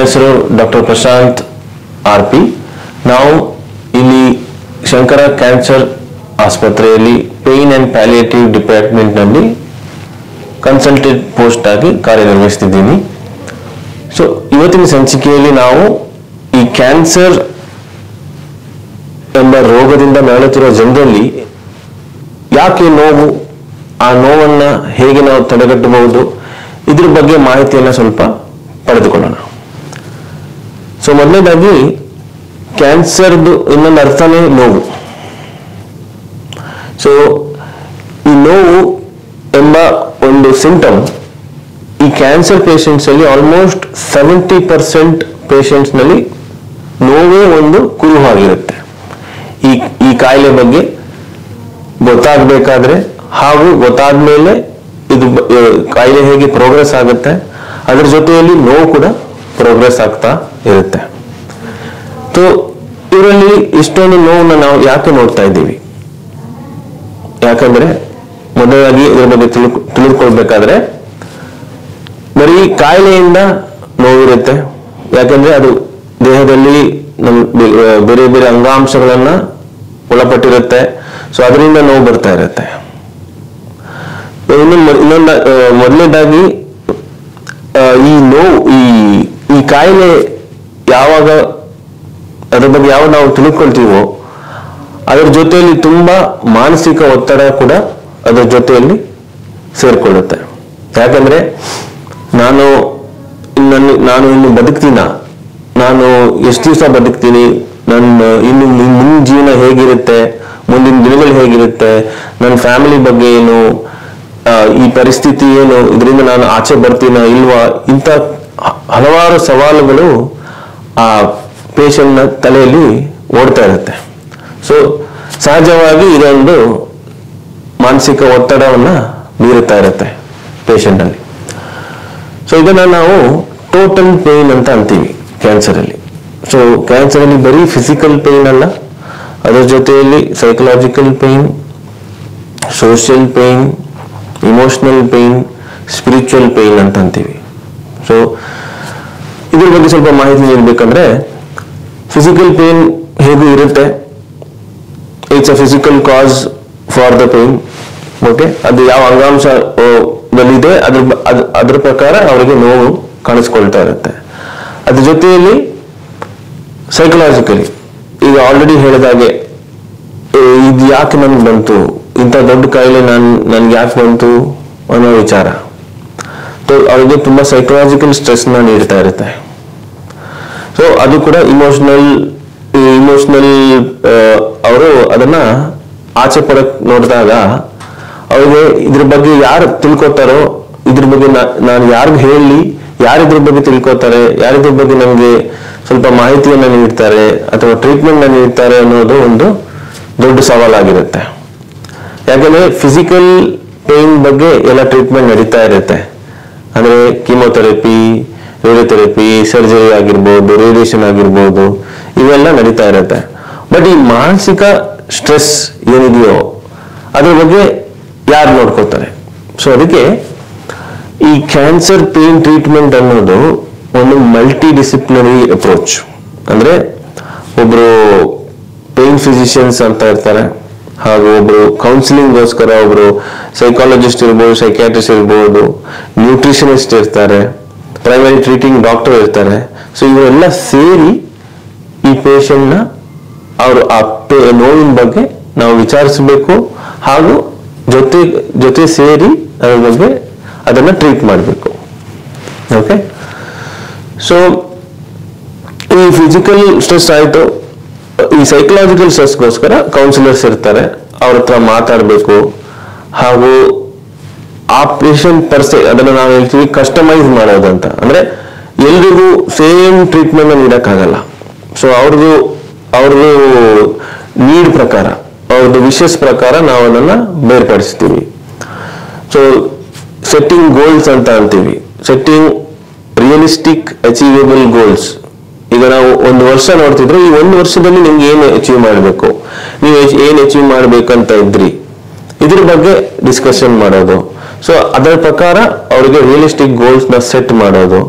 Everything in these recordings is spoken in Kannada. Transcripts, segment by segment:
ಹೆಸರು ಡಾಕ್ಟರ್ ಪ್ರಶಾಂತ್ ಆರ್ ಪಿ ನಾವು ಇಲ್ಲಿ ಶಂಕರ ಕ್ಯಾನ್ಸರ್ ಆಸ್ಪತ್ರೆಯಲ್ಲಿ ಪೇಯ್ನ್ ಅಂಡ್ ಪ್ಯಾಲಿಯೇಟಿವ್ ಡಿಪಾರ್ಟ್ಮೆಂಟ್ನಲ್ಲಿ ಕನ್ಸಲ್ಟೆಂಟ್ ಪೋಸ್ಟ್ ಆಗಿ ಕಾರ್ಯನಿರ್ವಹಿಸ್ತಿದ್ದೀನಿ ಸೊ ಇವತ್ತಿನ ಸಂಚಿಕೆಯಲ್ಲಿ ನಾವು ಈ ಕ್ಯಾನ್ಸರ್ ಎಂಬ ರೋಗದಿಂದ ನರಳುತ್ತಿರುವ ಜನರಲ್ಲಿ ಯಾಕೆ ನೋವು ಆ ನೋವನ್ನ ಹೇಗೆ ನಾವು ತಡೆಗಟ್ಟಬಹುದು ಇದ್ರ ಬಗ್ಗೆ ಮಾಹಿತಿಯನ್ನ ಸ್ವಲ್ಪ ಪಡೆದುಕೊಳ್ಳೋಣ ಸೊ ಮೊದಲನೇದಾಗಿ ಕ್ಯಾನ್ಸರ್ದು ಇನ್ನೊಂದು ಅರ್ಥನೇ ನೋವು ಸೊ ಈ ನೋವು ಎಂಬ ಒಂದು ಸಿಂಟಮ್ ಈ ಕ್ಯಾನ್ಸರ್ ಪೇಷಂಟ್ಸ್ ಅಲ್ಲಿ ಆಲ್ಮೋಸ್ಟ್ ಸೆವೆಂಟಿ ಪರ್ಸೆಂಟ್ ಪೇಷಂಟ್ಸ್ ನಲ್ಲಿ ನೋವೇ ಒಂದು ಕುರುಹಾಗಿರುತ್ತೆ ಈ ಈ ಕಾಯಿಲೆ ಬಗ್ಗೆ ಗೊತ್ತಾಗಬೇಕಾದ್ರೆ ಹಾಗೂ ಗೊತ್ತಾದ್ಮೇಲೆ ಇದು ಬ- ಆ, ಕಾಯಿಲೆ ಹೇಗೆ ಪ್ರೋಗ್ರೆಸ್ ಆಗುತ್ತೆ ಅದ್ರ ಜೊತೆಯಲ್ಲಿ ನೋವು ಕೂಡ ಪ್ರೋಗ್ರೆಸ್ ಆಗ್ತಾ ಇರುತ್ತೆ ಸೊ ಇವರಲ್ಲಿ ಇಷ್ಟೊಂದು ನೋವನ್ನ ನಾವು ಯಾಕೆ ನೋಡ್ತಾ ಇದ್ದೀವಿ ಯಾಕಂದ್ರೆ ಮೊದಲಾಗಿ ಇದ್ರ ಬಗ್ಗೆ ತಿಳ್ಕೊ ತಿಳಿದುಕೊಳ್ಬೇಕಾದ್ರೆ ಬರೀ ಕಾಯಿಲೆಯಿಂದ ನೋವಿರುತ್ತೆ ಯಾಕಂದ್ರೆ ಅದು ದೇಹದಲ್ಲಿ ನಮ್ ಬೆ- ಬೇರೆ ಬೇರೆ ಅಂಗಾಂಶಗಳನ್ನ ಒಳಪಟ್ಟಿರುತ್ತೆ ಸೊ ಅದರಿಂದ ನೋವು ಬರ್ತಾ ಇರುತ್ತೆ ಇನ್ನು ಮ- ಇನ್ನೊಂದು ಆ, ಮೊದಲನೇದಾಗಿ ಆ, ಈ ನೋವು ಈ ಈ ಕಾಯಿಲೆ ಯಾವಾಗ ಅದ್ರ ಬಗ್ಗೆ ಯಾವಾಗ ನಾವು ತಿಳ್ಕೊಳ್ತೀವೋ ಅದರ ಜೊತೆಯಲ್ಲಿ ತುಂಬಾ ಮಾನಸಿಕ ಒತ್ತಡ ಕೂಡ ಅದರ ಜೊತೆಯಲ್ಲಿ ಸೇರ್ಕೊಳ್ಳುತ್ತೆ ಯಾಕಂದ್ರೆ ನಾನು ನನ್ನ ನಾನು ಇನ್ನು ಬದುಕ್ತೀನ ನಾನು ಎಷ್ಟು ದಿವಸ ಬದುಕ್ತೀನಿ ನನ್ನ ಇನ್ನು ಮುಂ- ಮುಂದಿನ ಜೀವನ ಹೇಗಿರುತ್ತೆ ಮುಂದಿನ ದಿನಗಳು ಹೇಗಿರುತ್ತೆ ನನ್ನ ಫ್ಯಾಮಿಲಿ ಬಗ್ಗೆ ಏನು ಆ, ಈ ಪರಿಸ್ಥಿತಿ ಏನು ಇದರಿಂದ ನಾನು ಆಚೆ ಬರ್ತೀನ ಇಲ್ವಾ ಇಂಥ ಹ- ಹಲವಾರು ಸವಾಲುಗಳು ಆ ಪೇಷಂಟ್ನ ತಲೆಯಲ್ಲಿ ಓಡ್ತಾ ಇರುತ್ತೆ ಸೊ ಸಹಜವಾಗಿ ಇದೊಂದು ಮಾನಸಿಕ ಒತ್ತಡವನ್ನ ಬೀರುತ್ತಾ ಇರುತ್ತೆ ಪೇಷಂಟ್ ಅಲ್ಲಿ ಸೊ ಇದನ್ನ ನಾವು ಟೋಟಲ್ ಪೇನ್ ಅಂತ ಅಂತೀವಿ ಕ್ಯಾನ್ಸರ್ ಅಲ್ಲಿ ಸೊ ಕ್ಯಾನ್ಸರ್ ಅಲ್ಲಿ ಬರೀ ಫಿಸಿಕಲ್ ಪೇನ್ ಅಲ್ಲ ಅದರ ಜೊತೆಯಲ್ಲಿ psychological pain social pain emotional pain spiritual pain ಅಂತ ಅಂತೀವಿ ಸೊ ಇದ್ರ ಬಗ್ಗೆ ಸ್ವಲ್ಪ ಮಾಹಿತಿ ನೀಡಬೇಕಂದ್ರೆ ಫಿಸಿಕಲ್ ಪೇನ್ ಹೇಗೂ ಇರುತ್ತೆ it's a physical cause for the pain okay ಅದು ಯಾವ ಅಂಗಾಂಶ ಆ, ದಲ್ಲಿದೆ ಅದ್ರ ಬ- ಅದ್- ಅದ್ರ ಪ್ರಕಾರ ಅವರಿಗೆ ನೋವು ಕಾಣಿಸ್ಕೊಳ್ತಾ ಇರುತ್ತೆ ಅದ್ರ ಜೊತೆಯಲ್ಲಿ ಸೈಕಲಾಜಿಕಲಿ ಈಗ ಆಲ್ರೆಡಿ ಹೇಳಿದಾಗೆ ಏ, ಇದು ಯಾಕೆ ನನ್ಗೆ ಬಂತು ಇಂಥ ದೊಡ್ಡ ಕಾಯಿಲೆ ನನ್ ನನ್ಗೆ ಯಾಕೆ ಬಂತು ಅನ್ನೋ ವಿಚಾರ ಸೊ ಅವರಿಗೆ ತುಂಬಾ ಸೈಕಲಾಜಿಕಲ್ ಸ್ಟ್ರೆಸ್ನ ನೀಡ್ತಾ ಇರುತ್ತೆ ಸೊ ಅದು ಕೂಡ ಇಮೋಷನಲ್ ಇಮೋಷನಲ್ ಅವರು ಅದನ್ನ ಆಚೆ ಪಡಕ್ ನೋಡಿದಾಗ ಅವ್ರಿಗೆ ಇದ್ರ ಬಗ್ಗೆ ಯಾರು ತಿಳ್ಕೊತಾರೋ ಇದ್ರ ಬಗ್ಗೆ ನಾ- ನಾನು ಯಾರಿಗ್ ಹೇಳಿ ಯಾರಿದ್ರ ಬಗ್ಗೆ ತಿಳ್ಕೊತಾರೆ ಯಾರಿದ್ರ ಬಗ್ಗೆ ನಮಗೆ ಸ್ವಲ್ಪ ಮಾಹಿತಿಯನ್ನ ನೀಡ್ತಾರೆ ಅಥವಾ ಟ್ರೀಟ್ಮೆಂಟ್ ನೀಡ್ತಾರೆ ಅನ್ನೋದು ಒಂದು ದೊಡ್ಡ ಸವಾಲಾಗಿರುತ್ತೆ ಯಾಕಂದ್ರೆ ಫಿಸಿಕಲ್ ಪೇನ್ ಬಗ್ಗೆ ಎಲ್ಲ ಟ್ರೀಟ್ಮೆಂಟ್ ನಡೀತಾ ಇರುತ್ತೆ ಅಂದ್ರೆ ಕೀಮೋಥೆರಪಿ ರೇಡಿಯೋಥೆರಪಿ ಸರ್ಜರಿ ಆಗಿರ್ಬೋದು ರೇಡಿಯೇಷನ್ ಆಗಿರ್ಬೋದು ಇವೆಲ್ಲ ನಡೀತಾ ಇರುತ್ತೆ ಬಟ್ ಈ ಮಾನಸಿಕ ಸ್ಟ್ರೆಸ್ ಏನಿದೆಯೋ ಅದ್ರ ಬಗ್ಗೆ ಯಾರು ನೋಡ್ಕೋತಾರೆ ಸೊ ಅದಕ್ಕೆ ಈ ಕ್ಯಾನ್ಸರ್ ಪೇನ್ ಟ್ರೀಟ್ಮೆಂಟ್ ಅನ್ನೋದು ಒಂದು ಮಲ್ಟಿ ಡಿಸಿಪ್ಲಿನರಿ ಅಪ್ರೋಚ್ ಅಂದ್ರೆ ಒಬ್ರು ಪೇನ್ ಫಿಸಿಷಿಯನ್ಸ್ ಅಂತ ಇರ್ತಾರೆ ಹಾಗೂ ಒಬ್ರು ಕೌನ್ಸಿಲಿಂಗ್ಗೋಸ್ಕರ ಒಬ್ರು ಸೈಕಾಲಜಿಸ್ಟ್ ಇರ್ಬೋದು ಸೈಕ್ಯಾಟ್ರಿಸ್ಟ್ ಇರ್ಬೋದು ನ್ಯೂಟ್ರಿಷನಿಸ್ಟ್ ಇರ್ತಾರೆ ಪ್ರೈಮರಿ ಟ್ರೀಟಿಂಗ್ ಡಾಕ್ಟರ್ ಇರ್ತಾರೆ ಸೊ ಇವರೆಲ್ಲ ಸೇರಿ ಈ ಪೇಷಂಟ್ನ ಅವರು ಆ ಪೇ ನೋವಿನ ಬಗ್ಗೆ ನಾವು ವಿಚಾರಿಸಬೇಕು ಹಾಗೂ ಜೊತೆ ಜೊತೆ ಸೇರಿ ಅದ್ರ ಬಗ್ಗೆ ಅದನ್ನ ಟ್ರೀಟ್ ಮಾಡಬೇಕು ಓಕೆ ಸೊ ಈ ಫಿಸಿಕಲ್ ಸ್ಟ್ರೆಸ್ ಆಯ್ತು ಈ ಸೈಕಲಾಜಿಕಲ್ ಸ್ಟ್ರೆಸ್ಗೋಸ್ಕರ ಕೌನ್ಸಿಲರ್ಸ್ ಇರ್ತಾರೆ ಅವ್ರ ಹತ್ರ ಮಾತಾಡಬೇಕು ಹಾಗೂ ಆ ಪೇಷಂಟ್ ಪರ್ಸೆ ಅದನ್ನ ನಾವು ಹೇಳ್ತೀವಿ ಕಸ್ಟಮೈಸ್ ಮಾಡೋದು ಅಂತ ಅಂದ್ರೆ ಎಲ್ರಿಗೂ ಸೇಮ್ ಟ್ರೀಟ್ಮೆಂಟ್ ನೀಡಕ್ಕಾಗಲ್ಲ ಸೊ ಅವ್ರದ್ದು ಅವ್ರದ್ದು ನೀಡ್ ಪ್ರಕಾರ ಅವ್ರದ್ದು ವಿಶಸ್ ಪ್ರಕಾರ ನಾವು ಅದನ್ನ ಬೇರ್ಪಡಿಸ್ತೀವಿ ಸೊ ಸೆಟ್ಟಿಂಗ್ ಗೋಲ್ಸ್ ಅಂತ ಅಂತೀವಿ ಸೆಟ್ಟಿಂಗ್ ರಿಯಲಿಸ್ಟಿಕ್ ಅಚೀವೇಬಲ್ ಗೋಲ್ಸ್ ಈಗ ನಾವು ಒಂದು ವರ್ಷ ನೋಡ್ತಿದ್ರೆ ಈ ಒಂದು ವರ್ಷದಲ್ಲಿ ನಿಮ್ಗೆ ಏನು ಅಚೀವ್ ಮಾಡಬೇಕು ನೀವು ಎಚ್- ಏನ್ ಅಚೀವ್ ಮಾಡ್ಬೇಕಂತ ಇದ್ರಿ ಇದ್ರ ಬಗ್ಗೆ ಡಿಸ್ಕಷನ್ ಮಾಡೋದು ಸೊ ಅದರ ಪ್ರಕಾರ ಅವರಿಗೆ ರಿಯಲಿಸ್ಟಿಕ್ ಗೋಲ್ಸ್ ನ ಸೆಟ್ ಮಾಡೋದು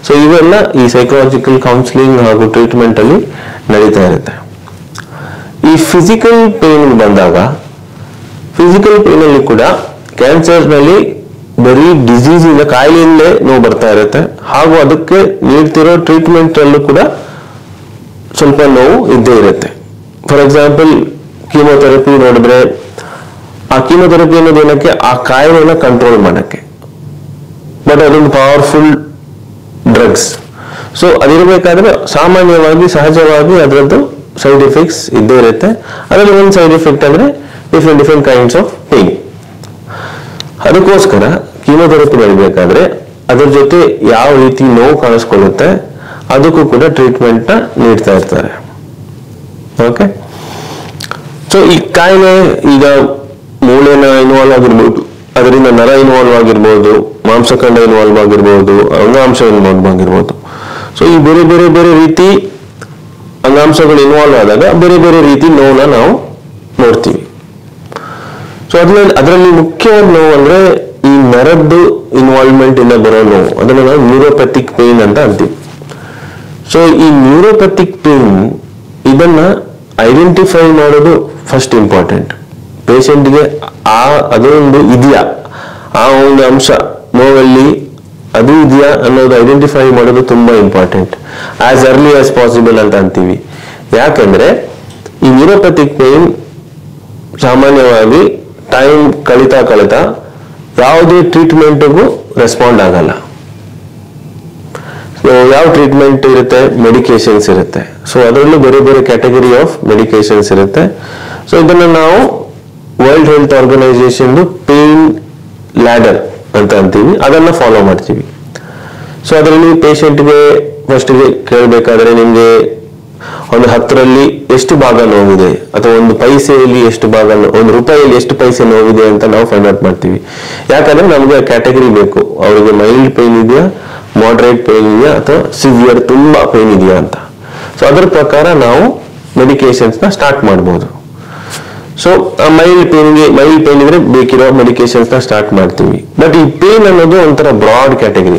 ಸೊ ಇವೆಲ್ಲ ಈ ಸೈಕಲಾಜಿಕಲ್ ಕೌನ್ಸಿಲಿಂಗ್ ಹಾಗೂ ಟ್ರೀಟ್ಮೆಂಟ್ ಅಲ್ಲಿ ನಡೀತಾ ಇರುತ್ತೆ ಈ ಫಿಸಿಕಲ್ ಪೇನ್ ಬಂದಾಗ ಫಿಸಿಕಲ್ ಪೇನ್ ಅಲ್ಲಿ ಕೂಡ ಕ್ಯಾನ್ಸರ್ ನಲ್ಲಿ ಬರೀ ಡಿಸೀಸ್ ಇಂದ ಕಾಯಿಲೆಯಿಂದಲೇ ನೋವು ಬರ್ತಾ ಇರುತ್ತೆ ಹಾಗೂ ಅದಕ್ಕೆ ನೀಡ್ತಿರೋ ಟ್ರೀಟ್ಮೆಂಟ್ ಅಲ್ಲೂ ಕೂಡ ಸ್ವಲ್ಪ ನೋವು ಇದ್ದೇ ಇರುತ್ತೆ ಫಾರ್ ಎಕ್ಸಾಂಪಲ್ ಕೀಮೋಥೆರಪಿ ನೋಡಿದ್ರೆ ಆ ಕೀಮೋಥೆರಪಿ ಅನ್ನೋದು ಏನಕ್ಕೆ ಆ ಕಾಯಿಲೆನ ಕಂಟ್ರೋಲ್ ಮಾಡಕ್ಕೆ ಬಟ್ ಅದೊಂದು ಪವರ್ಫುಲ್ ಡ್ರಗ್ಸ್ ಸೊ ಅದಿರಬೇಕಾದ್ರೆ ಸಾಮಾನ್ಯವಾಗಿ ಸಹಜವಾಗಿ ಅದರದ್ದು ಸೈಡ್ ಎಫೆಕ್ಟ್ಸ್ ಇದ್ದೇ ಇರುತ್ತೆ ಅದರಲ್ಲಿ ಒಂದು ಸೈಡ್ ಎಫೆಕ್ಟ್ ಅಂದ್ರೆ different different kinds of pain ಅದಕ್ಕೋಸ್ಕರ ಕೀಮೋಥೆರಪಿ ನಡಿಬೇಕಾದ್ರೆ ಅದ್ರ ಜೊತೆ ಯಾವ ರೀತಿ ನೋವು ಕಾಣಿಸ್ಕೊಳ್ಳುತ್ತೆ ಅದಕ್ಕೂ ಕೂಡ ಟ್ರೀಟ್ಮೆಂಟ್ ನೀಡ್ತಾ ಇರ್ತಾರೆ ಓಕೆ ಸೊ ಈ ಕಾಯಿಲೆ ಈಗ ಮೂಳೆನ ಇನ್ವಾಲ್ವ್ ಆಗಿರ್ಬೋದು ಅದರಿಂದ ನರ ಇನ್ವಾಲ್ವ್ ಆಗಿರ್ಬೋದು ಮಾಂಸಖಂಡ ಇನ್ವಾಲ್ವ್ ಆಗಿರ್ಬೋದು ಅಂಗಾಂಶ ಇನ್ವಾಲ್ವ್ ಆಗಿರ್ಬೋದು ಸೊ ಈ ಬೇರೆ ಬೇರೆ ಬೇರೆ ರೀತಿ ಅಂಗಾಂಶಗಳು ಇನ್ವಾಲ್ವ್ ಆದಾಗ ಬೇರೆ ಬೇರೆ ರೀತಿ ನೋವನ್ನ ನಾವು ನೋಡ್ತೀವಿ ಸೊ ಅದ್ರಲ್ಲಿ ಅದರಲ್ಲಿ ಮುಖ್ಯವಾದ ನೋವು ಅಂದ್ರೆ ಈ ನರದ್ದು ಇನ್ವಾಲ್ವ್ಮೆಂಟ್ ಇಂದ ಬರೋ ನೋವು ಅದನ್ನ ನಾವು ನ್ಯೂರೋಪೆಥಿಕ್ ಪೇನ್ ಅಂತ ಅಂತೀವಿ ಸೊ ಈ ನ್ಯೂರೋಪೆಥಿಕ್ ಪೇನ್ ಇದನ್ನ ಐಡೆಂಟಿಫೈ ಮಾಡೋದು ಫಸ್ಟ್ ಇಂಪಾರ್ಟೆಂಟ್ ಪೇಷಂಟ್ಗೆ ಆ ಅದೊಂದು ಇದೆಯಾ ಆ ಒಂದು ಅಂಶ ನೋವಲ್ಲಿ ಅದು ಇದೆಯಾ ಅನ್ನೋದು ಐಡೆಂಟಿಫೈ ಮಾಡೋದು ತುಂಬಾ important as early as possible ಅಂತ ಅಂತೀವಿ ಯಾಕಂದ್ರೆ ಈ ನ್ಯೂರೋಪೆಥಿಕ್ ಪೇನ್ ಸಾಮಾನ್ಯವಾಗಿ ಟೈಮ್ ಕಳೀತಾ ಕಳೀತಾ ಯಾವುದೇ ಟ್ರೀಟ್ಮೆಂಟ್ಗೂ ರೆಸ್ಪಾಂಡ್ ಆಗಲ್ಲ ಸೊ ಯಾವ ಟ್ರೀಟ್ಮೆಂಟ್ ಇರುತ್ತೆ ಮೆಡಿಕೇಶನ್ಸ್ ಇರುತ್ತೆ ಸೊ ಅದರಲ್ಲೂ ಬೇರೆ ಬೇರೆ ಕ್ಯಾಟಗರಿ ಆಫ್ ಮೆಡಿಕೇಶನ್ಸ್ ಇರುತ್ತೆ ಸೊ ಇದನ್ನ ನಾವು World Health Organization pain ladder ಅಂತ ಅಂತೀವಿ ಅದನ್ನ ಫಾಲೋ ಮಾಡ್ತೀವಿ ಸೊ ಅದರಲ್ಲಿ ಪೇಷಂಟ್ಗೆ ಫಸ್ಟ್ಗೆ ಕೇಳಬೇಕಾದ್ರೆ ನಿಮಗೆ ಒಂದು ಹತ್ತರಲ್ಲಿ ಎಷ್ಟು ಭಾಗ ನೋವಿದೆ ಅಥವಾ ಒಂದು ಪೈಸೆಯಲ್ಲಿ ಎಷ್ಟು ಭಾಗ ನೋ- ಒಂದು ರೂಪಾಯಿಯಲ್ಲಿ ಎಷ್ಟು ಪೈಸೆ ನೋವಿದೆ ಅಂತ ನಾವು ಫೈಂಡ್ ಔಟ್ ಮಾಡ್ತೀವಿ ಯಾಕಂದ್ರೆ ನಮಗೆ ಕ್ಯಾಟಗರಿ ಬೇಕು ಅವರಿಗೆ ಮೈಲ್ಡ್ ಪೇನ್ ಇದೆಯಾ ಮಾಡ್ರೇಟ್ ಪೇನ್ ಇದೆಯಾ ಅಥವಾ ಸಿವಿಯರ್ ತುಂಬಾ ಪೇನ್ ಇದೆಯಾ ಅಂತ ಸೊ ಅದರ ಪ್ರಕಾರ ನಾವು ಮೆಡಿಕೇಶನ್ಸ್ ನ ಸ್ಟಾರ್ಟ್ ಮಾಡ್ಬೋದು ಸೊ ಮೈಲ್ಡ್ ಪೇನ್ಗೆ ಮೈಲ್ಡ್ ಪೇನ್ ಇದ್ರೆ ಬೇಕಿರೋ ಮೆಡಿಕೇಶನ್ಸ್ ನ ಸ್ಟಾರ್ಟ್ ಮಾಡ್ತೀವಿ ಬಟ್ ಈ ಪೇನ್ ಅನ್ನೋದು ಒಂಥರ ಬ್ರಾಡ್ ಕ್ಯಾಟಗರಿ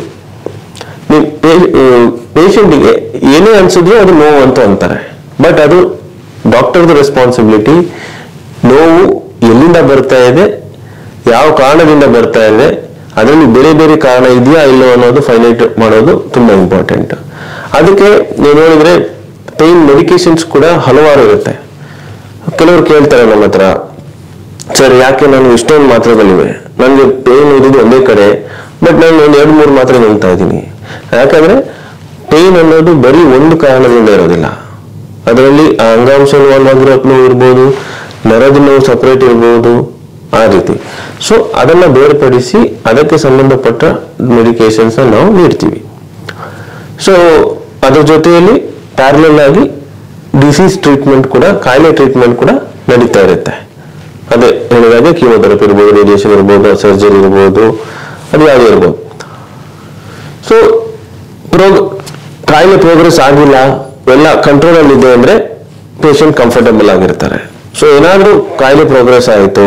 ಪೇಷಂಟ್ಗೆ ಏನೇ ಅನ್ಸಿದ್ರೂ ಅದು ನೋವು ಅಂತ ಅಂತಾರೆ ಬಟ್ ಅದು ಡಾಕ್ಟರ್ದು ರೆಸ್ಪಾನ್ಸಿಬಿಲಿಟಿ ನೋವು ಎಲ್ಲಿಂದ ಬರ್ತಾ ಇದೆ ಯಾವ ಕಾರಣದಿಂದ ಬರ್ತಾ ಇದೆ ಅದರಲ್ಲಿ ಬೇರೆ ಬೇರೆ ಕಾರಣ ಇದೆಯಾ ಇಲ್ಲೋ ಅನ್ನೋದು ಫೈನೈಟ್ ಮಾಡೋದು ತುಂಬಾ ಇಂಪಾರ್ಟೆಂಟ್ ಅದಕ್ಕೆ ನೀವು ನೋಡಿದ್ರೆ ಪೇನ್ ಮೆಡಿಕೇಶನ್ಸ್ ಕೂಡ ಹಲವಾರು ಇರುತ್ತೆ ಕೆಲವರು ಕೇಳ್ತಾರೆ ನಮ್ಮ ಹತ್ರ ಸರ್ ಯಾಕೆ ನಾನು ಇಷ್ಟೊಂದು ಮಾತ್ರೆಗಳಿವೆ ನನಗೆ ಪೇನ್ ಇರೋದು ಒಂದೇ ಕಡೆ ಬಟ್ ನಾನು ಒಂದು ಎರಡು ಮೂರು ಮಾತ್ರೆ ನುಂಗ್ತಾ ಇದ್ದೀನಿ ಯಾಕಂದ್ರೆ ಪೇನ್ ಅನ್ನೋದು ಬರೀ ಒಂದು ಕಾರಣದಿಂದ ಇರೋದಿಲ್ಲ ಅದರಲ್ಲಿ ಆ ಅಂಗಾಂಶ ಇನ್ವಾಲ್ವ್ ಆಗಿರೋ ನೋವು ಇರ್ಬೋದು ನರದ ನೋವು ಸಪರೇಟ್ ಇರ್ಬೋದು ಆ ರೀತಿ ಸೊ ಅದನ್ನ ಬೇರ್ಪಡಿಸಿ ಅದಕ್ಕೆ ಸಂಬಂಧಪಟ್ಟ ಮೆಡಿಕೇಶನ್ಸ್ ನಾವು ನೀಡ್ತೀವಿ ಸೊ ಅದ್ರ ಜೊತೆಯಲ್ಲಿ ಪ್ಯಾರಲಲ್ ಆಗಿ ಡಿಸೀಸ್ ಟ್ರೀಟ್ಮೆಂಟ್ ಕೂಡ ಕಾಯಿಲೆ ಟ್ರೀಟ್ಮೆಂಟ್ ಕೂಡ ನಡೀತಾ ಇರುತ್ತೆ ಅದೇ ಹೇಳಿದಾಗೆ ಕೀಮೋಥೆರಪಿ ಇರ್ಬೋದು ರೇಡಿಯೇಷನ್ ಇರ್ಬೋದು ಸರ್ಜರಿ ಇರ್ಬೋದು ಅದು ಯಾವುದೇ ಇರ್ಬೋದು ಸೊ ಪ್ರೋಗ್ ಕಾಯಿಲೆ ಪ್ರೋಗ್ರೆಸ್ ಆಗಿಲ್ಲ ಎಲ್ಲ ಕಂಟ್ರೋಲ್ ಅಲ್ಲಿ ಇದೆ ಅಂದ್ರೆ ಪೇಷಂಟ್ ಕಂಫರ್ಟಬಲ್ ಆಗಿರ್ತಾರೆ ಸೊ ಏನಾದ್ರೂ ಕಾಯಿಲೆ ಪ್ರೋಗ್ರೆಸ್ ಆಯಿತು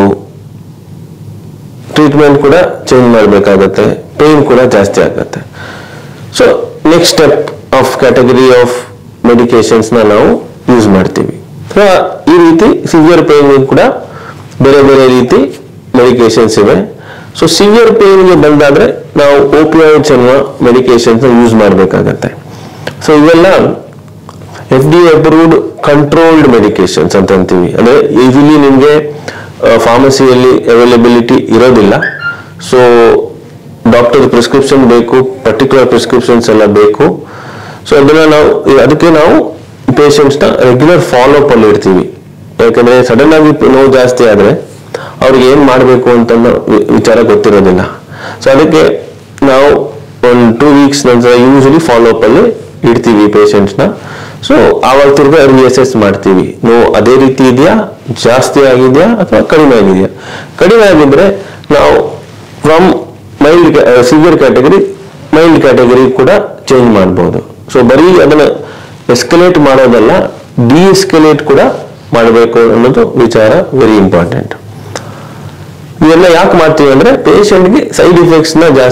ಟ್ರೀಟ್ಮೆಂಟ್ ಕೂಡ ಚೇಂಜ್ ಮಾಡಬೇಕಾಗತ್ತೆ ಪೇನ್ ಕೂಡ ಜಾಸ್ತಿ ಆಗುತ್ತೆ so next step of category of medications ನ ನಾವು ಯೂಸ್ ಮಾಡ್ತೀವಿ ಸೊ ಈ ರೀತಿ ಸಿವಿಯರ್ ಪೇನ್ ಕೂಡ ಬೇರೆ ಬೇರೆ ರೀತಿ ಮೆಡಿಕೇಶನ್ಸ್ ಇವೆ ಸೊ ಸಿವಿಯರ್ ಪೇನ್ಗೆ ಬಂದಾದ್ರೆ ನಾವು ಓಪಿಯಾಯ್ಡ್ಸ್ ಅನ್ನುವ ಮೆಡಿಕೇಶನ್ಸ್ ಯೂಸ್ ಮಾಡಬೇಕಾಗತ್ತೆ ಸೊ ಇವೆಲ್ಲ F D approved controlled medications ಅಂತ ಅಂತೀವಿ ಅಂದ್ರೆ ಈಸಿಲಿ ನಿಮಗೆ ಫಾರ್ಮಸಿಯಲ್ಲಿ ಅವೈಲಬಿಲಿಟಿ ಇರೋದಿಲ್ಲ ಸೊ ಡಾಕ್ಟರ್ ಪ್ರಿಸ್ಕ್ರಿಪ್ಷನ್ ಬೇಕು ಪರ್ಟಿಕ್ಯುಲರ್ ಪ್ರಿಸ್ಕ್ರಿಪ್ಷನ್ಸ್ ಎಲ್ಲ ಬೇಕು ಸೊ ಅದನ್ನ ನಾವು ಅದಕ್ಕೆ ನಾವು patients ನ ರೆಗ್ಯುಲರ್ ಫಾಲೋ ಅಪ್ ಅಲ್ಲಿ ಇರ್ತೀವಿ ಯಾಕಂದ್ರೆ ಸಡನ್ ಆಗಿ ನೋವು ಜಾಸ್ತಿ ಆದ್ರೆ ಅವ್ರಿಗೆ ಏನ್ ಮಾಡಬೇಕು ಅಂತ ಅನ್ನೋ ವಿ- ವಿಚಾರ ಗೊತ್ತಿರೋದಿಲ್ಲ ಸೊ ಅದಕ್ಕೆ ನಾವು ಒಂದು ಟೂ ವೀಕ್ಸ್ ನಂತರ ಯೂಶಲಿ ಫಾಲೋ ಅಪ್ ಅಲ್ಲಿ ಇಡ್ತೀವಿ patients ನ ಸೊ ಆವಾಗ ತಿರ್ಗಾ ರಿಅಸೆಸ್ ಮಾಡ್ತೀವಿ ನೋವು ಅದೇ ರೀತಿ ಇದೆಯಾ ಜಾಸ್ತಿ ಆಗಿದೆಯಾ ಅಥವಾ ಕಡಿಮೆ ಆಗಿದೆಯಾ ಕಡಿಮೆ ಆಗಿದ್ರೆ ನಾವು from mild severe category mild category ಕೂಡ ಚೇಂಜ್ ಮಾಡ್ಬೋದು ಸೊ ಬರೀ ಅದನ್ನ ಎಸ್ಕಲೇಟ್ ಮಾಡೋದಲ್ಲ ಡಿ ಎಸ್ಕಲೇಟ್ ಕೂಡ ಮಾಡಬೇಕು ಅನ್ನೋದು ವಿಚಾರ ವೆರಿ ಇಂಪಾರ್ಟೆಂಟ್ ಇವೆಲ್ಲ ಯಾಕೆ ಮಾಡ್ತೀವಿ ಅಂದ್ರೆ patient ಗೆ ಸೈಡ್ ಎಫೆಕ್ಟ್ಸ್ ನ ಜಾಸ್ತಿ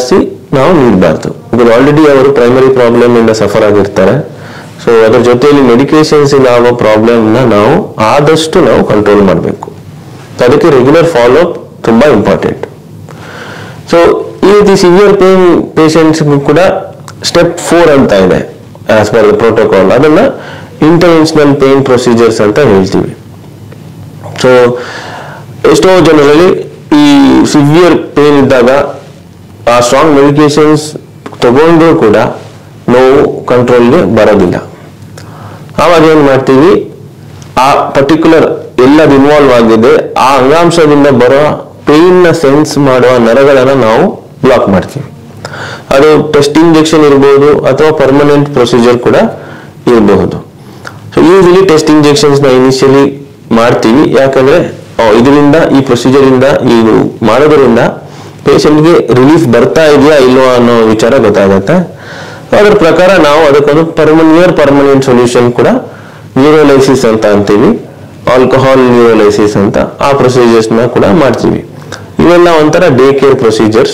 ನಾವು ನೀಡಬಾರ್ದು ಬಿಕಾಸ್ ಆಲ್ರೆಡಿ ಅವರು ಪ್ರೈಮರಿ ಪ್ರಾಬ್ಲಮ್ ಇಂದ ಸಫರ್ ಆಗಿರ್ತಾರೆ ಸೊ ಅದ್ರ ಜೊತೆಯಲ್ಲಿ ಮೆಡಿಕೇಶನ್ಸ್ ಇಂದ ಆಗೋ ಪ್ರಾಬ್ಲಮ್ ನ ನಾವು ಆದಷ್ಟು ನಾವು ಕಂಟ್ರೋಲ್ ಮಾಡಬೇಕು ಅದಕ್ಕೆ ರೆಗ್ಯುಲರ್ ಫಾಲೋ ಅಪ್ ತುಂಬಾ ಇಂಪಾರ್ಟೆಂಟ್ ಸೊ ಈ ರೀತಿ ಸಿವಿಯರ್ ಪೇನ್ ಪೇಷಂಟ್ಸ್ ಕೂಡ ಸ್ಟೆಪ್ ಫೋರ್ ಅಂತ ಇದೆ ಆಸ್ ಪರ್ ಪ್ರೋಟೋಕಾಲ್ ಅದನ್ನ ಇಂಟರ್ವೆನ್ಷನಲ್ ಪೇನ್ ಪ್ರೊಸೀಜರ್ಸ್ ಅಂತ ಹೇಳ್ತೀವಿ ಸೊ ಎಷ್ಟೋ ಜನರಲ್ಲಿ ಈ ಸಿವಿಯರ್ ಪೇನ್ ಇದ್ದಾಗ ಆ ಸ್ಟ್ರಾಂಗ್ ಮೆಡಿಕೇಶನ್ಸ್ ತಗೊಂಡ್ರೂ ಕೂಡ ನೋವು ಕಂಟ್ರೋಲ್ಗೆ ಬರೋದಿಲ್ಲ ಆವಾಗ ಏನ್ ಮಾಡ್ತೀವಿ ಆ ಪರ್ಟಿಕ್ಯುಲರ್ ಎಲ್ಲದು ಇನ್ವಾಲ್ವ್ ಆಗಿದೆ ಆ ಅಂಗಾಂಶದಿಂದ ಬರೋ ಪೇನ್ ನ ಸೆನ್ಸ್ ಮಾಡುವ ನರಗಳನ್ನ ನಾವು ಬ್ಲಾಕ್ ಮಾಡ್ತೀವಿ ಅದು ಟೆಸ್ಟ್ ಇಂಜೆಕ್ಷನ್ ಇರಬಹುದು ಅಥವಾ ಪರ್ಮನೆಂಟ್ ಪ್ರೊಸೀಜರ್ ಕೂಡ ಇರಬಹುದು ಸೊ ಯೂಶಲಿ ಟೆಸ್ಟ್ ಇಂಜೆಕ್ಷನ್ಸ್ ನ ಇನಿಷಿಯಲಿ ಮಾಡ್ತೀವಿ ಯಾಕಂದ್ರೆ ಆ, ಇದರಿಂದ ಈ ಪ್ರೊಸೀಜರ್ ಇಂದ ಇದು ಮಾಡೋದ್ರಿಂದ ಪೇಷಂಟ್ಗೆ ರಿಲೀಫ್ ಬರ್ತಾ ಇದೆಯಾ ಇಲ್ವಾ ಅನ್ನೋ ವಿಚಾರ ಗೊತ್ತಾಗುತ್ತೆ ಅದರ ಪ್ರಕಾರ ನಾವು ಅದಕ್ಕೊಂದು ಪರ್ಮನಿಯರ್ ಪರ್ಮನೆಂಟ್ ಸೊಲ್ಯೂಷನ್ ಕೂಡ ನ್ಯೂರೋಲೈಸಿಸ್ ಅಂತ ಅಂತೀವಿ ಆಲ್ಕೋಹಾಲ್ ನ್ಯೂರೋಲೈಸಿಸ್ ಅಂತ ಆ ಪ್ರೊಸೀಜರ್ಸ್ ನ ಕೂಡ ಮಾಡ್ತೀವಿ ಇವೆಲ್ಲ ಒಂಥರ ಡೇ ಕೇರ್ ಪ್ರೊಸೀಜರ್ಸ್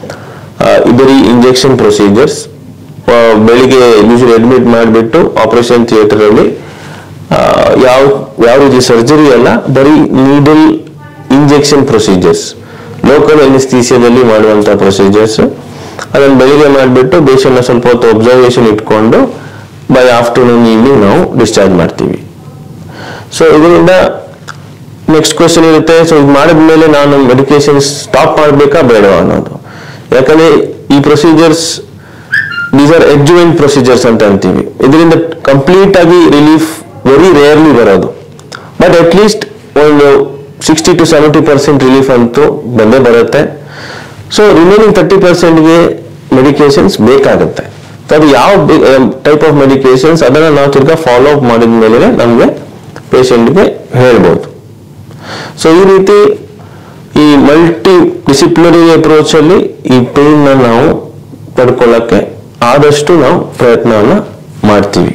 ಬರೀ ಇಂಜೆಕ್ಷನ್ ಪ್ರೊಸೀಜರ್ಸ್ ಬೆಳಿಗ್ಗೆ ಯೂಶಲಿ ಅಡ್ಮಿಟ್ ಮಾಡಿಬಿಟ್ಟು ಆಪರೇಷನ್ ಥಿಯೇಟರ್ ಅಲ್ಲಿ ಆ, ಯಾವ ಯಾವ ರೀತಿ ಸರ್ಜರಿ ಅಲ್ಲ ಬರೀ ನೀಡಲ್ ಇಂಜೆಕ್ಷನ್ ಪ್ರೊಸೀಜರ್ಸ್ ಲೋಕಲ್ ಅನಿಸ್ಥೀಸಿಯಾದಲ್ಲಿ ಮಾಡುವಂತ ಪ್ರೊಸೀಜರ್ಸ್ ಅದನ್ನ ಬೆಳಿಗ್ಗೆ ಮಾಡಿಬಿಟ್ಟು ನ ಸ್ವಲ್ಪ ಹೊತ್ತು ಒಬ್ಸರ್ವೇಷನ್ ಇಟ್ಕೊಂಡು ಬೈ ಆಫ್ಟರ್ನೂನ್ ಈವ್ನಿಂಗ್ ನಾವು ಡಿಸ್ಚಾರ್ಜ್ ಮಾಡ್ತೀವಿ ಸೊ ಇದರಿಂದ ನೆಕ್ಸ್ಟ್ ಕ್ವಶನ್ ಇರುತ್ತೆ ಸೊ ಇದು ಮಾಡಿದ್ಮೇಲೆ ನಾನು ಮೆಡಿಕೇಶನ್ ಸ್ಟಾಪ್ ಮಾಡಬೇಕಾ ಬೇಡವಾ ಅನ್ನೋದು ಯಾಕಂದ್ರೆ ಈ procedures these are adjuvant procedures ಅಂತ ಅಂತೀವಿ ಇದರಿಂದ ಕಂಪ್ಲೀಟ್ ಆಗಿ ರಿಲೀಫ್ ವೆರಿ ರೇರ್ಲಿ ಬರೋದು ಬಟ್ ಅಟ್ ಲೀಸ್ಟ್ ಒಂದು sixty to seventy percent relief ಅಂತೂ ಬಂದೇ ಬರುತ್ತೆ ಸೊ ರಿಮೈನಿಂಗ್ ತರ್ಟಿ ಪರ್ಸೆಂಟ್ಗೆ ಮೆಡಿಕೇಶನ್ಸ್ ಬೇಕಾಗುತ್ತೆ So ಅದು ಯಾವ ಟೈಪ್ ಆಫ್ ಮೆಡಿಕೇಶನ್ಸ್ ಅದನ್ನ ನಾವು ತಿರ್ಗಾ ಫಾಲೋ ಅಪ್ ಮಾಡಿದ ಮೇಲೆ ನಮಗೆ ಪೇಷಂಟ್ಗೆ ಹೇಳ್ಬೋದು ಸೊ ಈ ರೀತಿ ಈ ಮಲ್ಟಿ ಡಿಸಿಪ್ಲಿನರಿ ಅಪ್ರೋಚ್ ಅಲ್ಲಿ ಈ ಪೇನ್ ನಾವು ಪಡ್ಕೊಳ್ಳಕ್ಕೆ ಆದಷ್ಟು ನಾವು ಪ್ರಯತ್ನವನ್ನ ಮಾಡ್ತೀವಿ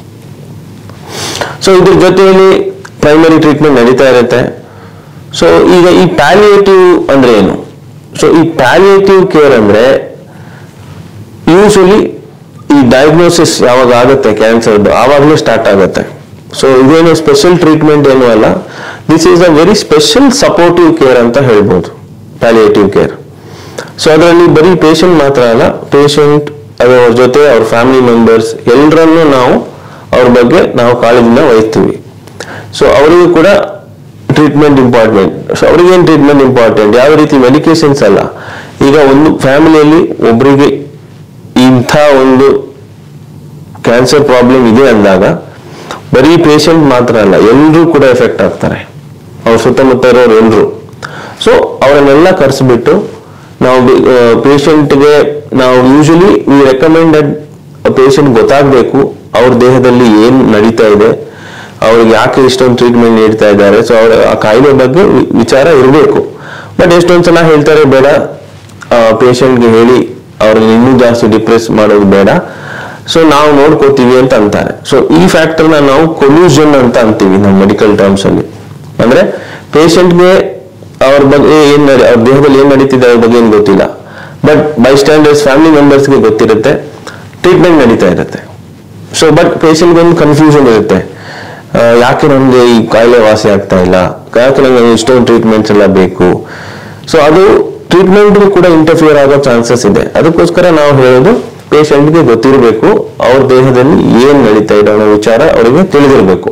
ಸೊ ಇದ್ರ ಜೊತೆಯಲ್ಲಿ ಪ್ರೈಮರಿ ಟ್ರೀಟ್ಮೆಂಟ್ ನಡೀತಾ ಇರುತ್ತೆ ಸೊ ಈಗ ಈ ಪ್ಯಾಲಿಯೇಟಿವ್ ಅಂದ್ರೆ ಏನು ಸೊ ಈ ಪ್ಯಾಲಿಯೇಟಿವ್ ಕೇರ್ ಅಂದ್ರೆ ಯೂಶಲಿ ಈ ಡಯಾಗ್ನೋಸಿಸ್ ಯಾವಾಗ ಆಗುತ್ತೆ ಕ್ಯಾನ್ಸರ್ದು ಆವಾಗಲೇ ಸ್ಟಾರ್ಟ್ ಆಗುತ್ತೆ ಸೊ ಇದೇನು ಸ್ಪೆಷಲ್ ಟ್ರೀಟ್ಮೆಂಟ್ ಏನು ಅಲ್ಲ this is a very special supportive care ಅಂತ ಹೇಳ್ಬೋದು ಪ್ಯಾಲಿಯೇಟಿವ್ ಕೇರ್ ಸೊ ಅದರಲ್ಲಿ ಬರೀ ಪೇಷಂಟ್ ಮಾತ್ರ ಅಲ್ಲ ಪೇಷಂಟ್ ಅವ್ರ ಜೊತೆ ಅವ್ರ ಫ್ಯಾಮಿಲಿ ಮೆಂಬರ್ಸ್ ಎಲ್ಲರನ್ನೂ ನಾವು ಅವ್ರ ಬಗ್ಗೆ ನಾವು ಕಾಳಜಿನ ವಹಿಸ್ತೀವಿ ಸೊ ಅವರಿಗೂ ಕೂಡ ಟ್ರೀಟ್ಮೆಂಟ್ ಇಂಪಾರ್ಟೆಂಟ್ ಸೊ ಅವ್ರಿಗೇನು ಟ್ರೀಟ್ಮೆಂಟ್ ಇಂಪಾರ್ಟೆಂಟ್ ಯಾವ ರೀತಿ ಮೆಡಿಕೇಶನ್ಸ್ ಅಲ್ಲ ಈಗ ಒಂದು ಫ್ಯಾಮಿಲಿಯಲ್ಲಿ ಒಬ್ಬರಿಗೆ ಇಂಥ ಒಂದು ಕ್ಯಾನ್ಸರ್ ಪ್ರಾಬ್ಲಮ್ ಇದೆ ಅಂದಾಗ ಬರೀ ಪೇಷಂಟ್ ಮಾತ್ರ ಅಲ್ಲ ಎಲ್ಲರೂ ಕೂಡ ಎಫೆಕ್ಟ್ ಆಗ್ತಾರೆ ಅವ್ರ ಸುತ್ತಮುತ್ತ ಇರೋರು ಎಲ್ಲರೂ ಸೊ ಅವರನ್ನೆಲ್ಲ ಕರೆಸ್ಬಿಟ್ಟು ನಾವು ಪೇಷಂಟ್ಗೆ ನಾವು ಯೂಶಲಿ ವಿ ರೆಕಮೆಂಡೆಡ್ ಪೇಷಂಟ್ ಗೊತ್ತಾಗಬೇಕು ಅವ್ರ ದೇಹದಲ್ಲಿ ಏನ್ ನಡೀತಾ ಇದೆ ಅವ್ರಿಗೆ ಯಾಕೆ ಇಷ್ಟೊಂದು ಟ್ರೀಟ್ಮೆಂಟ್ ನೀಡ್ತಾ ಇದ್ದಾರೆ ಸೊ ಅವ್ರ ಆ ಕಾಯಿಲೆ ಬಗ್ಗೆ ವಿ- ವಿಚಾರ ಇರಬೇಕು ಬಟ್ ಎಷ್ಟೊಂದ್ ಸಲ ಹೇಳ್ತಾರೆ ಬೇಡ ಪೇಷಂಟ್ಗೆ ಹೇಳಿ ಅವ್ರನ್ನ ಇನ್ನೂ ಜಾಸ್ತಿ ಡಿಪ್ರೆಸ್ ಮಾಡೋದು ಬೇಡ ಸೊ ನಾವು ನೋಡ್ಕೋತೀವಿ ಅಂತ ಅಂತಾರೆ ಸೊ ಈ ಫ್ಯಾಕ್ಟರ್ನ ನಾವು ಕೊಲ್ಯೂಷನ್ ಅಂತ ಅಂತೀವಿ ನಮ್ಮ ಮೆಡಿಕಲ್ ಟರ್ಮ್ಸ್ ಅಲ್ಲಿ ಅಂದ್ರೆ ಪೇಷಂಟ್ಗೆ ಅವ್ರ ಬಗ್ಗೆ ಏನ್ ನಡೆ ಅವ್ರ ದೇಹದಲ್ಲಿ ಏನ್ ನಡೀತಿದೆ ಅವ್ರ ಬಗ್ಗೆ ಏನ್ ಗೊತ್ತಿಲ್ಲ ಬಟ್ ಬೈ ಸ್ಟ್ಯಾಂಡರ್ಸ್ ಫ್ಯಾಮಿಲಿ ಮೆಂಬರ್ಸ್ಗೆ ಗೊತ್ತಿರುತ್ತೆ ಟ್ರೀಟ್ಮೆಂಟ್ ನಡೀತಾ ಇರುತ್ತೆ ಸೊ ಬಟ್ ಪೇಷಂಟ್ಗೆ ಒಂದು ಕನ್ಫ್ಯೂಷನ್ ಇರುತ್ತೆ ಆ, ಯಾಕೆ ನಮ್ಗೆ ಈ ಕಾಯಿಲೆ ವಾಸಿ ಆಗ್ತಾ ಇಲ್ಲ ಯಾಕೆ ನಂಗೆ ಇಷ್ಟೊಂದು ಟ್ರೀಟ್ಮೆಂಟ್ಸ್ ಎಲ್ಲ ಬೇಕು ಸೊ ಅದು ಟ್ರೀಟ್ಮೆಂಟ್ ಕೂಡ ಇಂಟರ್ಫಿಯರ್ ಆಗೋ ಚಾನ್ಸಸ್ ಇದೆ ಅದಕ್ಕೋಸ್ಕರ ನಾವು ಹೇಳೋದು ಪೇಷಂಟ್ಗೆ ಗೊತ್ತಿರಬೇಕು ಅವ್ರ ದೇಹದಲ್ಲಿ ಏನ್ ನಡೀತಾ ಇದೆ ಅನ್ನೋ ವಿಚಾರ ಅವರಿಗೆ ತಿಳಿದಿರಬೇಕು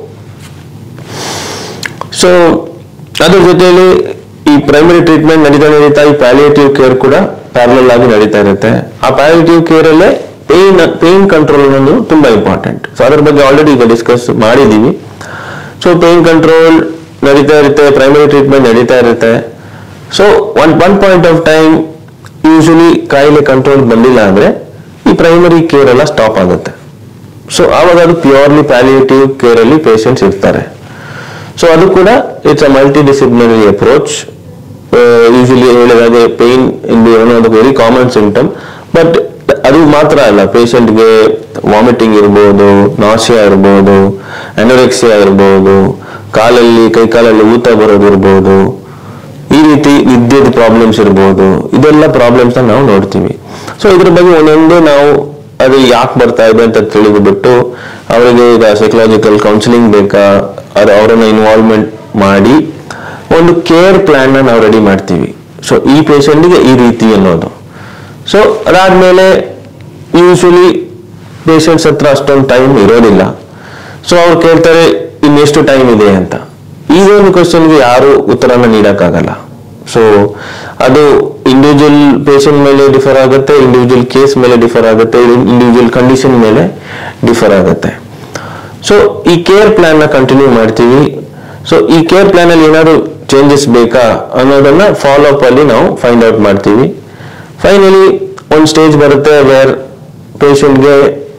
ಸೊ ಅದ್ರ ಜೊತೆಯಲ್ಲಿ ಈ ಪ್ರೈಮರಿ ಟ್ರೀಟ್ಮೆಂಟ್ ನಡೀತಾ ನಡೀತಾ ಈ ಪ್ಯಾಲಿಯೇಟಿವ್ ಕೇರ್ ಕೂಡ ಪ್ಯಾರಲಲ್ ಆಗಿ ನಡೀತಾ ಇರುತ್ತೆ ಆ ಪ್ಯಾಲಿಯೇಟಿವ್ ಕೇರ್ ಅಲ್ಲೇ ಪೇನ್ ಪೇನ್ ಕಂಟ್ರೋಲ್ ಅನ್ನೋದು ತುಂಬಾ ಇಂಪಾರ್ಟೆಂಟ್ ಸೊ ಅದ್ರ ಬಗ್ಗೆ ಆಲ್ರೆಡಿ ಈಗ ಡಿಸ್ಕಸ್ ಮಾಡಿದೀವಿ ಸೊ ಪೇನ್ ಕಂಟ್ರೋಲ್ ನಡೀತಾ ಇರುತ್ತೆ ಪ್ರೈಮರಿ ಟ್ರೀಟ್ಮೆಂಟ್ ನಡೀತಾ ಇರುತ್ತೆ so one one point of time usually ಕಾಯಿಲೆ ಕಂಟ್ರೋಲ್ ಬಂದಿಲ್ಲ ಅಂದ್ರೆ ಈ ಪ್ರೈಮರಿ ಕೇರ್ ಎಲ್ಲ ಸ್ಟಾಪ್ ಆಗುತ್ತೆ ಸೊ ಆವಾಗ ಅದು ಪ್ಯೂರ್ಲಿ ಪ್ಯಾಲಿಯೇಟಿವ್ ಕೇರ್ ಅಲ್ಲಿ ಪೇಷಂಟ್ಸ್ ಇರ್ತಾರೆ ಸೊ ಅದು ಕೂಡ it's a multidisciplinary approach usually ಹೇಳಿದಾಗೆ pain in be one of the very common symptom but ಅದು ಮಾತ್ರ ಅಲ್ಲ ಪೇಷಂಟ್ಗೆ ವಾಮಿಟಿಂಗ್ ಇರ್ಬೋದು ನಾಸಿಯಾ ಇರ್ಬೋದು ಅನೋರೆಕ್ಸಿಯಾ ಇರ್ಬೋದು ಕಾಲಲ್ಲಿ ಕೈ ಕಾಲಲ್ಲಿ ಊತ ಬರೋದಿರ್ಬೋದು ಈ ರೀತಿ ವಿದ್ಯುತ್ ಪ್ರಾಬ್ಲಮ್ಸ್ ಇರ್ಬೋದು ಇದೆಲ್ಲ ಪ್ರಾಬ್ಲಮ್ಸ್ ನಾವು ನೋಡ್ತೀವಿ ಸೊ ಇದ್ರ ಬಗ್ಗೆ ಒಂದೊಂದು ನಾವು ಅದು ಯಾಕೆ ಬರ್ತಾ ಇದೆ ಅಂತ ತಿಳಿದುಬಿಟ್ಟು ಅವರಿಗೆ ಈಗ ಸೈಕಲಾಜಿಕಲ್ ಕೌನ್ಸಿಲಿಂಗ್ ಬೇಕಾ ಅದು ಅವರನ್ನ ಇನ್ವಾಲ್ವ್ಮೆಂಟ್ ಮಾಡಿ ಒಂದು ಕೇರ್ ಪ್ಲಾನ್ ನಾವು ರೆಡಿ ಮಾಡ್ತೀವಿ ಸೊ ಈ ಪೇಷಂಟ್ಗೆ ಈ ರೀತಿ ಅನ್ನೋದು ಸೊ ಅದಾದ್ಮೇಲೆ ಯೂಶಲಿ ಪೇಷಂಟ್ಸ್ ಹತ್ರ ಅಷ್ಟೊಂದು ಟೈಮ್ ಇರೋದಿಲ್ಲ ಸೊ ಅವ್ರು ಕೇಳ್ತಾರೆ ಇನ್ನೆಷ್ಟು ಟೈಮ್ ಇದೆ ಅಂತ ಈ ಒಂದು ಕ್ವಶನ್ಗೆ ಯಾರು ಉತ್ತರನ ನೀಡಕ್ಕಾಗಲ್ಲ ಸೊ ಅದು ಇಂಡಿವಿಜುವಲ್ ಪೇಷಂಟ್ ಮೇಲೆ ಡಿಫರ್ ಆಗುತ್ತೆ ಇಂಡಿವಿಜುವಲ್ ಕೇಸ್ ಮೇಲೆ ಡಿಫರ್ ಆಗುತ್ತೆ ಇಂಡಿವಿಜುವಲ್ ಕಂಡೀಷನ್ ಮೇಲೆ ಡಿಫರ್ ಆಗುತ್ತೆ ಸೊ ಈ ಕೇರ್ ಪ್ಲಾನ್ ನ ಕಂಟಿನ್ಯೂ ಮಾಡ್ತೀವಿ ಸೊ ಈ ಕೇರ್ ಪ್ಲಾನ್ ಅಲ್ಲಿ ಏನಾದ್ರು ಚೇಂಜಸ್ ಬೇಕಾ ಅನ್ನೋದನ್ನ ಫಾಲೋ ಅಪ್ ಅಲ್ಲಿ ನಾವು ಫೈಂಡ್ ಔಟ್ ಮಾಡ್ತೀವಿ ಫೈನಲಿ ಒಂದು ಸ್ಟೇಜ್ ಬರುತ್ತೆ ವೇರ್ ಪೇಷಂಟ್ಗೆ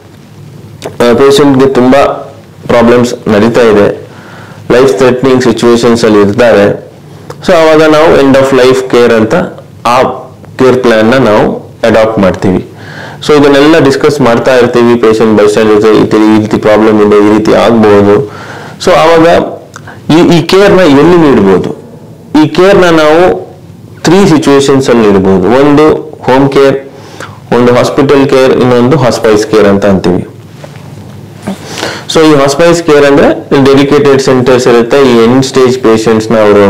ಪೇಷಂಟ್ಗೆ ತುಂಬಾ ಪ್ರಾಬ್ಲಮ್ಸ್ ನಡೀತಾ ಇದೆ ಲೈಫ್ ಥ್ರೆಟ್ನಿಂಗ್ ಸಿಚುವೇಶನ್ಸ್ ಅಲ್ಲಿ ಇರ್ತಾರೆ ಸೊ ಅವಾಗ ನಾವು ಎಂಡ್ ಆಫ್ ಲೈಫ್ ಕೇರ್ ಅಂತ ಆ ಕೇರ್ ಪ್ಲಾನ್ ನ ನಾವು ಅಡಾಪ್ಟ್ ಮಾಡ್ತೀವಿ ಸೊ ಇದನ್ನೆಲ್ಲ ಡಿಸ್ಕಸ್ ಮಾಡ್ತಾ ಇರ್ತೀವಿ ಪೇಷಂಟ್ ಬೈ ಸ್ಟ್ಯಾಂಡ್ ಈ ರೀತಿ ಪ್ರಾಬ್ಲಮ್ ಇದೆ ಈ ರೀತಿ ಆಗ್ಬಹುದು ಸೊ ಅವಾಗ ಈ ಈ ಕೇರ್ ನ ಎಲ್ಲಿ ನೀಡಬಹುದು ಈ ಕೇರ್ ನ ನಾವು ತ್ರೀ ಸಿಚುವೇಶನ್ಸ್ ಅಲ್ಲಿ ನೀಡಬಹುದು ಒಂದು ಹೋಮ್ ಕೇರ್ ಒಂದು ಹಾಸ್ಪಿಟಲ್ ಕೇರ್ ಇನ್ನೊಂದು ಹಾಸ್ಪೈಸ್ ಕೇರ್ ಅಂತ ಅಂತೀವಿ ಸೊ ಈ ಹಾಸ್ಪೈಸ್ ಕೇರ್ ಅಂದ್ರೆ ಡೆಡಿಕೇಟೆಡ್ ಸೆಂಟರ್ಸ್ ಇರುತ್ತೆ ಈ ಎಂಡ್ ಸ್ಟೇಜ್ ಪೇಷಂಟ್ಸ್ ನ ಅವರು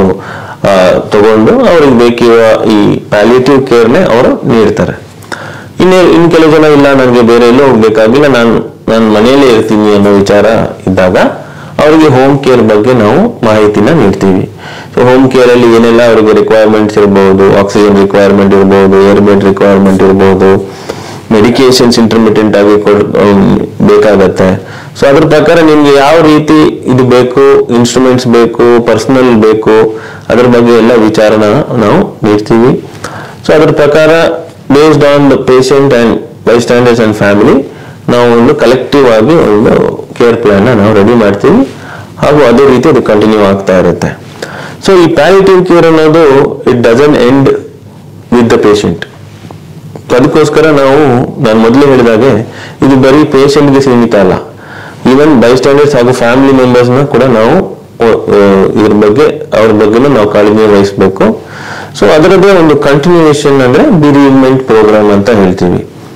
ತಗೊಂಡು ಅವ್ರಿಗೆ ಬೇಕಿರುವ ಈ ಪ್ಯಾಲಿಯೇಟಿವ್ ಕೇರ್ನೆ ಅವರು ನೀಡ್ತಾರೆ ಇನ್ನು ಇನ್ ಕೆಲವು ಜನ ಇಲ್ಲ ನನಗೆ ಬೇರೆ ಎಲ್ಲೂ ಹೋಗ್ಬೇಕಾಗಿಲ್ಲ ನಾನು ನಾನು ಮನೆಯಲ್ಲೇ ಇರ್ತೀನಿ ಅನ್ನೋ ವಿಚಾರ ಇದ್ದಾಗ ಅವರಿಗೆ ಹೋಮ್ ಕೇರ್ ಬಗ್ಗೆ ನಾವು ಮಾಹಿತಿನ ನೀಡ್ತೀವಿ ಸೊ ಹೋಮ್ ಕೇರ್ ಅಲ್ಲಿ ಏನೆಲ್ಲ ಅವರಿಗೆ ರಿಕ್ವೈರ್ಮೆಂಟ್ಸ್ ಇರಬಹುದು ಆಕ್ಸಿಜನ್ ರಿಕ್ವೈರ್ಮೆಂಟ್ ಇರಬಹುದು ಏರ್ ಬೆಡ್ ರಿಕ್ವೈರ್ಮೆಂಟ್ ಇರಬಹುದು ಮೆಡಿಕೇಶನ್ಸ್ ಇಂಟರ್ಮಿಟೆಂಟ್ ಆಗಿ ಕೊಡ್ ಅಮ್, ಬೇಕಾಗತ್ತೆ ಸೊ ಅದ್ರ ಪ್ರಕಾರ ನಿಮ್ಗೆ ಯಾವ ರೀತಿ ಇದು ಬೇಕು ಇನ್ಸ್ಟ್ರೂಮೆಂಟ್ಸ್ ಬೇಕು ಪರ್ಸನಲ್ ಬೇಕು ಅದ್ರ ಬಗ್ಗೆ ಎಲ್ಲ ವಿಚಾರನ ನಾವು ನೀಡ್ತೀವಿ ಸೊ ಅದ್ರ ಪ್ರಕಾರ based on the patient and bystanders and family ನಾವು ಒಂದು ಕಲೆಕ್ಟಿವ್ ಆಗಿ ಒಂದು ಕೇರ್ ಪ್ಲಾನ್ ನಾವು ರೆಡಿ ಮಾಡ್ತೀವಿ ಹಾಗೂ ಅದೇ ರೀತಿ ಅದು ಕಂಟಿನ್ಯೂ ಆಗ್ತಾ ಇರುತ್ತೆ ಸೊ ಈ ಪ್ಯಾಲಿಟಿವ್ ಕೇರ್ ಅನ್ನೋದು it doesn't end with the patient ಅದಕ್ಕೋಸ್ಕರ ನಾವು ನಾನು ಮೊದಲೇ ಹೇಳಿದಾಗೆ ಇದು ಬರೀ ಪೇಷಂಟ್ಗೆ ಸೀಮಿತ ಅಲ್ಲ ಈವನ್ ಬೈ ಸ್ಟ್ಯಾಂಡರ್ಡ್ಸ್ ಹಾಗೂ ಫ್ಯಾಮಿಲಿ ಮೆಂಬರ್ಸ್ನ ಕೂಡ ನಾವು ಅಹ್, ಅಹ್, ಇದ್ರ ಬಗ್ಗೆ ಅವ್ರ ಬಗ್ಗೆನೂ ನಾವು ಕಾಳಜಿ ವಹಿಸಬೇಕು ಸೊ ಅದರದ್ದೇ ಒಂದು ಕಂಟಿನ್ಯೂಯೇಷನ್ ಅಂದ್ರೆ ಬಿರಿಮೆಂಟ್ ಪ್ರೋಗ್ರಾಮ್ ಅಂತ ಹೇಳ್ತೀವಿ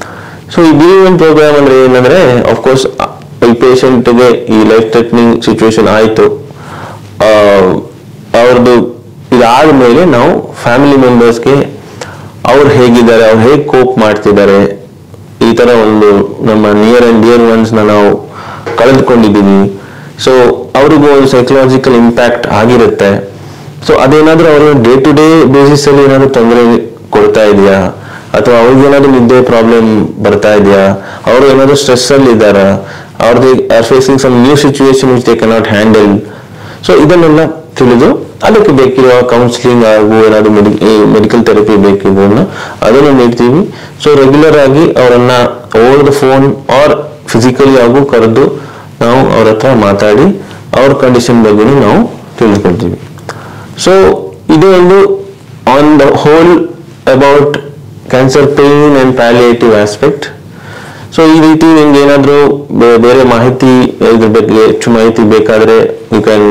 ಸೊ ಈ ಬಿರಿಮೆಂಟ್ ಪ್ರೋಗ್ರಾಮ್ ಅಂದ್ರೆ ಏನಂದ್ರೆ ಅಫ್ಕೋರ್ಸ್ ಈ ಪೇಷಂಟ್ಗೆ ಈ ಲೈಫ್ ಥ್ರೆಟ್ನಿಂಗ್ ಸಿಚುವೇಶನ್ ಆಯ್ತು ಆ, ಅವ್ರದ್ದು ಇದಾದ್ಮೇಲೆ ನಾವು ಫ್ಯಾಮಿಲಿ ಮೆಂಬರ್ಸ್ಗೆ ಅವ್ರು ಹೇಗಿದ್ದಾರೆ ಅವ್ರು ಹೇಗೆ ಕೋಪ್ ಮಾಡ್ತಿದ್ದಾರೆ ಈ ತರ ಒಂದು ನಮ್ಮ ನಿಯರ್ ಅಂಡ್ ಡಿಯರ್ ಒನ್ಸ್ ನ ನಾವು ಕಳೆದುಕೊಂಡಿದ್ದೀವಿ ಸೊ ಅವ್ರಿಗೂ ಒಂದು ಸೈಕಲಾಜಿಕಲ್ ಇಂಪ್ಯಾಕ್ಟ್ ಆಗಿರುತ್ತೆ ಸೊ ಅದೇನಾದ್ರೂ ಅವರು ಡೇ ಟು ಡೇ ಬೇಸಿಸ್ ಅಲ್ಲಿ ಏನಾದ್ರು ತೊಂದರೆ ಕೊಡ್ತಾ ಇದೆಯಾ ಅಥವಾ ಅವ್ರಿಗೆ ಏನಾದ್ರು ನಿದ್ದೆ ಪ್ರಾಬ್ಲಮ್ ಬರ್ತಾ ಇದೆಯಾ ಅವರು ಏನಾದ್ರು ಸ್ಟ್ರೆಸ್ ಅಲ್ಲಿ ಇದ್ದಾರಾ ಅವ್ರದ್ದು are facing some new situation which they cannot handle so ಇದನ್ನೆಲ್ಲ ತಿಳಿದು ಅದಕ್ಕೆ ಬೇಕಿರುವ ಕೌನ್ಸಿಲಿಂಗ್ ಹಾಗೂ ಏನಾದ್ರು ಮೆಡಿಕಲ್ ಥೆರಪಿ ಬೇಕಿದ್ದನ್ನ ಅದನ್ನು ನೀಡ್ತೀವಿ ಸೊ ರೆಗ್ಯುಲರ್ ಆಗಿ ಅವರನ್ನ over the phone or physically ಹಾಗೂ ಕರೆದು ನಾವು ಅವ್ರ ಹತ್ರ ಮಾತಾಡಿ ಅವ್ರ ಕಂಡೀಷನ್ ಬಗ್ಗೆನೂ ನಾವು ತಿಳಿದುಕೊಳ್ತೀವಿ ಸೊ ಇದು ಒಂದು on the whole about cancer pain and palliative aspect so ಈ ರೀತಿ ನಿಮ್ಗೆ ಏನಾದರೂ ಬೇರೆ ಮಾಹಿತಿ ಇದ್ರ ಬಗ್ಗೆ ಹೆಚ್ಚು ಮಾಹಿತಿ ಬೇಕಾದ್ರೆ you can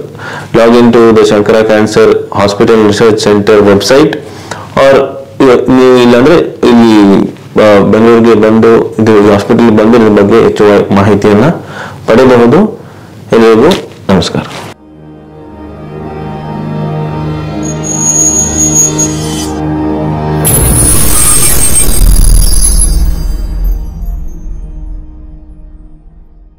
log in to the Shankara cancer hospital research centre website or ನೀವು ಇಲ್ಲಾಂದ್ರೆ ಇಲ್ಲಿ ಆ, ಬೆಂಗಳೂರಿಗೆ ಬಂದು ಇದು ಹಾಸ್ಪಿಟಲ್ ಬಂದು ಇದ್ರ ಬಗ್ಗೆ ಹೆಚ್ಚು ಮಾಹಿತಿಯನ್ನ ಪಡೆಯಬಹುದು ಎಲ್ಲರಿಗೂ ನಮಸ್ಕಾರ